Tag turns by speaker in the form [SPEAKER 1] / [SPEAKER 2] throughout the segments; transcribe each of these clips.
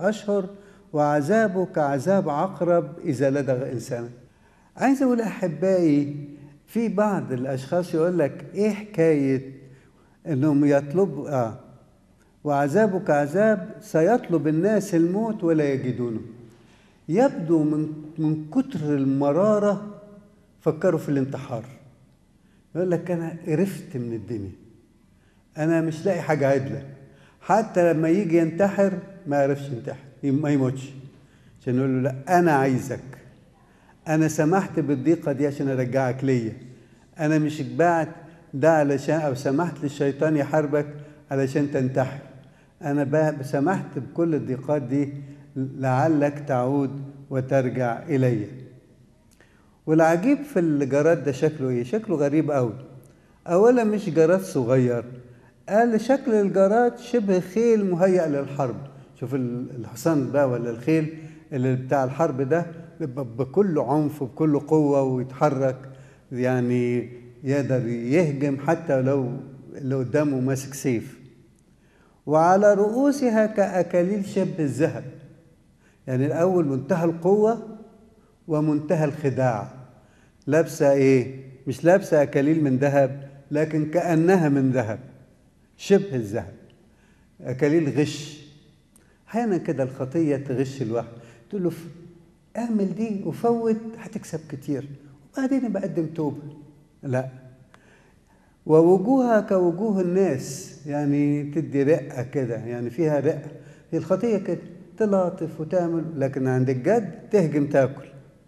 [SPEAKER 1] أشهر وعذابه كعذاب عقرب إذا لدغ إنسانا عايز أقول أحبائي في بعض الأشخاص يقول لك إيه حكاية إنهم يطلبوا آه وعذابه كعذاب سيطلب الناس الموت ولا يجدونه يبدو من من كتر المرارة فكروا في الانتحار يقول لك أنا قرفت من الدنيا أنا مش لاقي حاجة عدلة حتى لما يجي ينتحر ما يعرفش ينتحر ما يموتش عشان يقول له لا أنا عايزك أنا سمحت بالضيقة دي عشان أرجعك ليا أنا مش بعت ده علشان أو سمحت للشيطان يحاربك علشان تنتحر أنا سمحت بكل الضيقات دي لعلك تعود وترجع إلي والعجيب في الجراد ده شكله إيه؟ شكله غريب أوي أولا مش جراد صغير قال شكل الجراد شبه خيل مهيأ للحرب شوف الحصان بقى ولا الخيل اللي بتاع الحرب ده بكل عنف وبكل قوة ويتحرك يعني يقدر يهجم حتى لو اللي قدامه ماسك سيف وعلى رؤوسها كأكاليل شب الذهب يعني الأول منتهى القوة ومنتهى الخداع لابسة إيه؟ مش لابسة أكاليل من ذهب لكن كأنها من ذهب شبه الذهب أكاليل غش أحيانا كده الخطية تغش الواحد تقول له اعمل دي وفوت هتكسب كتير وبعدين بقدم توبة لا ووجوهها كوجوه الناس يعني تدي رقة كده يعني فيها رقة هي الخطية كده تلاطف وتعمل لكن عند الجد تهجم تاكل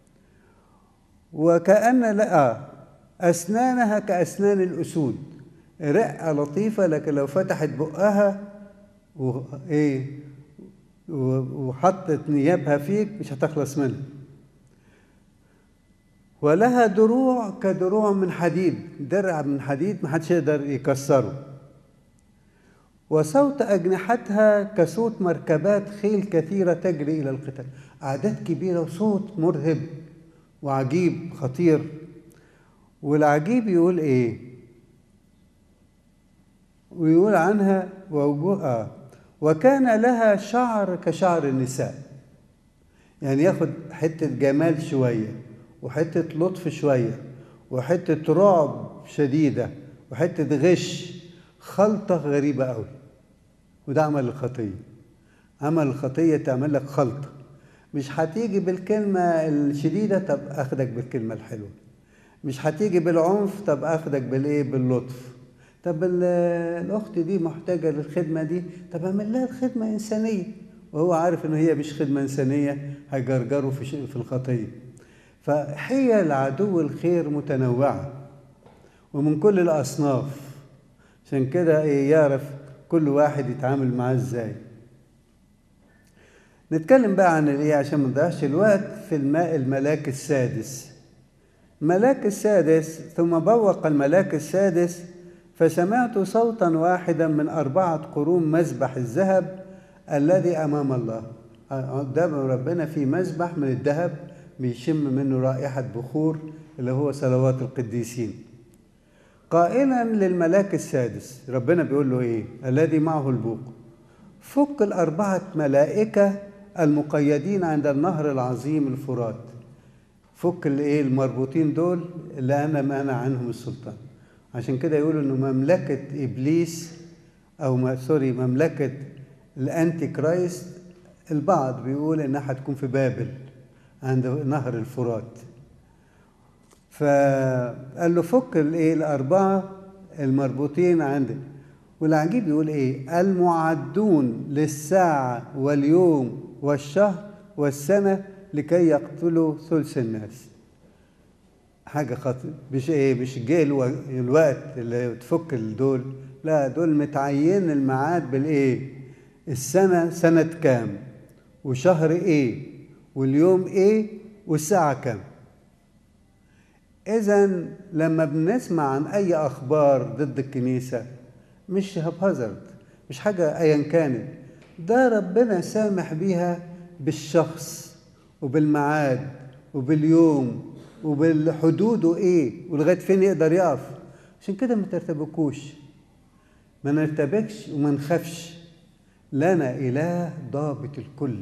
[SPEAKER 1] وكأن لا أسنانها كأسنان الأسود رقة لطيفة لكن لو فتحت بقها وإيه وحطت نيابها فيك مش هتخلص منها ولها دروع كدروع من حديد درع من حديد محدش يقدر يكسره وصوت أجنحتها كصوت مركبات خيل كثيرة تجري إلى القتال أعداد كبيرة وصوت مرهب وعجيب خطير والعجيب يقول إيه ويقول عنها ووجوهها وكان لها شعر كشعر النساء يعني ياخد حتة جمال شوية وحتة لطف شوية وحتة رعب شديدة وحتة غش خلطة غريبة قوي وده عمل الخطية عمل الخطية تعمل لك خلطة مش هتيجي بالكلمة الشديدة طب أخدك بالكلمة الحلوة مش هتيجي بالعنف طب أخدك بالإيه باللطف طب الأخت دي محتاجة للخدمة دي طب أعمل لها الخدمة إنسانية وهو عارف إن هي مش خدمة إنسانية هيجرجره في في الخطية فحيل عدو الخير متنوعة ومن كل الأصناف عشان كده إيه يعرف كل واحد يتعامل معاه إزاي نتكلم بقى عن الإيه عشان ما نضيعش الوقت في الماء الملاك السادس الملاك السادس ثم بوق الملاك السادس فسمعت صوتا واحدا من أربعة قرون مذبح الذهب الذي أمام الله قدام ربنا في مذبح من الذهب بيشم منه رائحة بخور اللي هو صلوات القديسين قائلا للملاك السادس ربنا بيقول له ايه الذي معه البوق فك الأربعة ملائكة المقيدين عند النهر العظيم الفرات فك الايه المربوطين دول اللي انا منع عنهم السلطان عشان كده يقولوا انه مملكه ابليس او ما سوري مملكه الانتي كرايست البعض بيقول انها هتكون في بابل عند نهر الفرات فقال له فك الايه الاربعه المربوطين عند والعجيب يقول ايه المعدون للساعه واليوم والشهر والسنه لكي يقتلوا ثلث الناس حاجة خطر مش ايه مش جه الوقت اللي تفك دول لا دول متعين الميعاد بالايه السنة سنة كام وشهر ايه واليوم ايه والساعة كام إذا لما بنسمع عن أي أخبار ضد الكنيسة مش هبهزرد مش حاجة أيا كانت ده ربنا سامح بيها بالشخص وبالميعاد وباليوم وبالحدود ايه ولغايه فين يقدر يقف عشان كده ما ترتبكوش ما نرتبكش وما نخافش لنا اله ضابط الكل